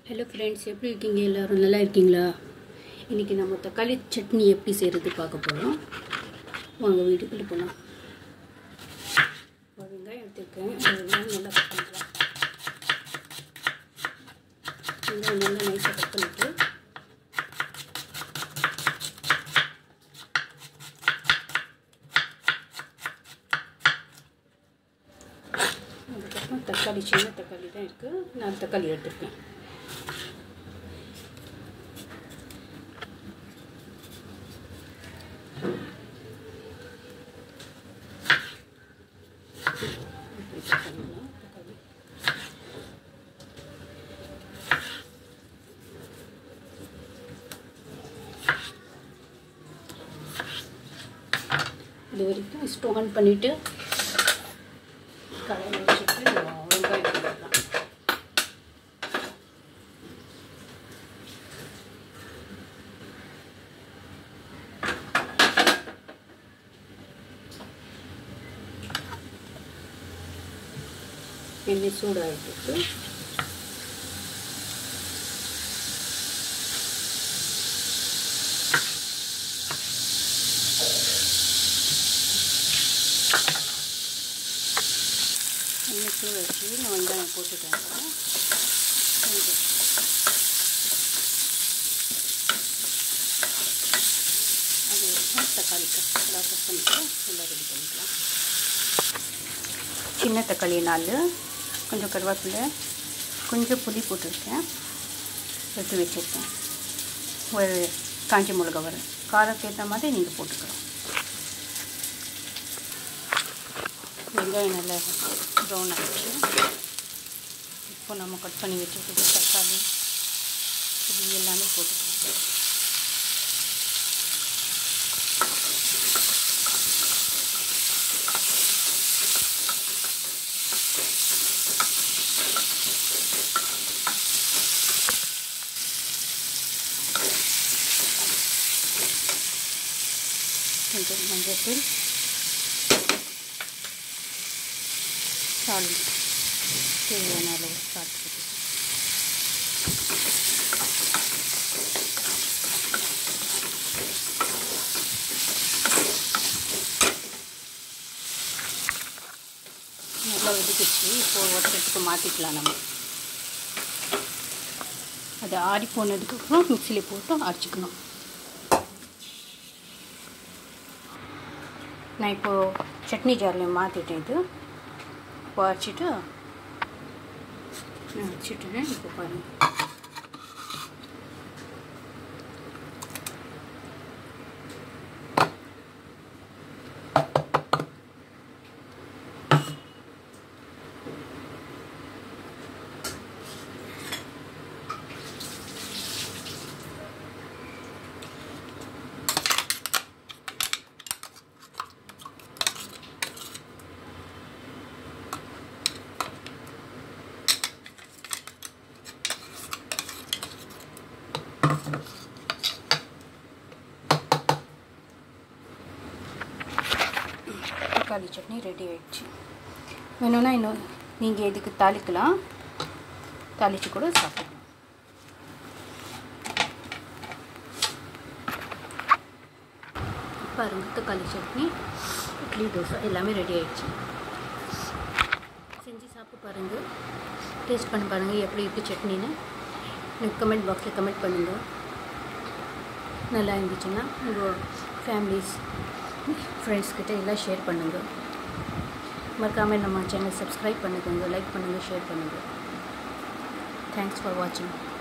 hello friends எப்படி இருக்கீங்க எல்லோரும் நல்லா இருக்கீங்களா இன்றைக்கி நம்ம தக்காளி சட்னி எப்படி செய்கிறது பார்க்க போகிறோம் வாங்க வீட்டுக்குள்ளே போகலாம் ஒரு வெங்காயம் எடுத்துருக்கேன் அந்த வெங்காயம் நல்லா கட் பண்ணிக்கலாம் வெங்காயம் நல்லா நைஸாக கட் பண்ணிட்டு அதுக்கப்புறம் தக்காளி சின்ன தக்காளி தான் இருக்குது நான் தக்காளி எடுத்துருக்கேன் இப்படி cut பண்ணிடலாம் தக்காளி இது வரைக்கும் ஸ்டவ் ஆன் பண்ணிவிட்டு கடையில் வச்சுட்டு வெங்காயம் போட்டுக்கலாம் எண்ணெய் சூடாகிட்டு எண்ணெய் சூடு வச்சு நான் வெங்காயம் போட்டுட்டேன் கொஞ்சம் அது வரைக்கும் தக்காளி கட் எல்லாம் கட் பண்ணிட்டு எல்லாம் ரெடி பண்ணிக்கலாம் சின்ன தக்காளி நாலு கொஞ்சம் கருவேப்பிலை கொஞ்சம் புளி போட்டிருக்கேன் எடுத்து வச்சுருக்கேன் ஒரு காஞ்சி மிளகா வரும் காரத்துக்கு ஏற்ற மாதிரி நீங்கள் போட்டுக்கலாம் வெங்காயம் நல்லா ப்ரௌன் ஆகிடுச்சு இப்போ நம்ம கட் பண்ணி வச்சுருக்கிறது தக்காளி இது எல்லாமே போட்டுக்கலாம் கொஞ்சம் மஞ்சள் சால்ட் தேவையான அளவு சால்ட் போட்டுக்கலாம் நல்லா வெடிக்கிச்சு இப்போது ஒருத்தருக்கு மாற்றிக்கலாம் நம்ம அது ஆறி போனதுக்கப்புறம் மிக்சியில் போட்டு அரைச்சிக்கணும் நான் இப்போது சட்னி ஜாரில் மாற்றிட்டேன் இது இப்போ அரைச்சிட்டு நான் வச்சுட்டேன் இப்போ பாருங்கள் தக்காளி சட்னி ரெடி ஆயிடுச்சு வேணும்னா இன்னும் நீங்கள் இதுக்கு தாளிக்கலாம் தாளித்து கூட சாப்பிடலாம் பாருங்கள் தக்காளி சட்னி இட்லி தோசை எல்லாமே ரெடி ஆயிடுச்சு செஞ்சு சாப்பிட்டு பாருங்கள் டேஸ்ட் பண்ணி பாருங்கள் எப்படி இருக்குது சட்னின்னு எனக்கு கமெண்ட் பாக்ஸில் கமெண்ட் பண்ணுங்கள் நல்லா இருந்துச்சுன்னா உங்கள் ஃபேமிலிஸ் ஃப்ரெண்ட்ஸ் கிட்ட எல்லாம் ஷேர் பண்ணுங்கள் மறக்காமல் நம்ம சேனல் சப்ஸ்கிரைப் பண்ணுங்கள் லைக் பண்ணுங்கள் ஷேர் பண்ணுங்கள் தேங்க்ஸ் ஃபார் வாட்சிங்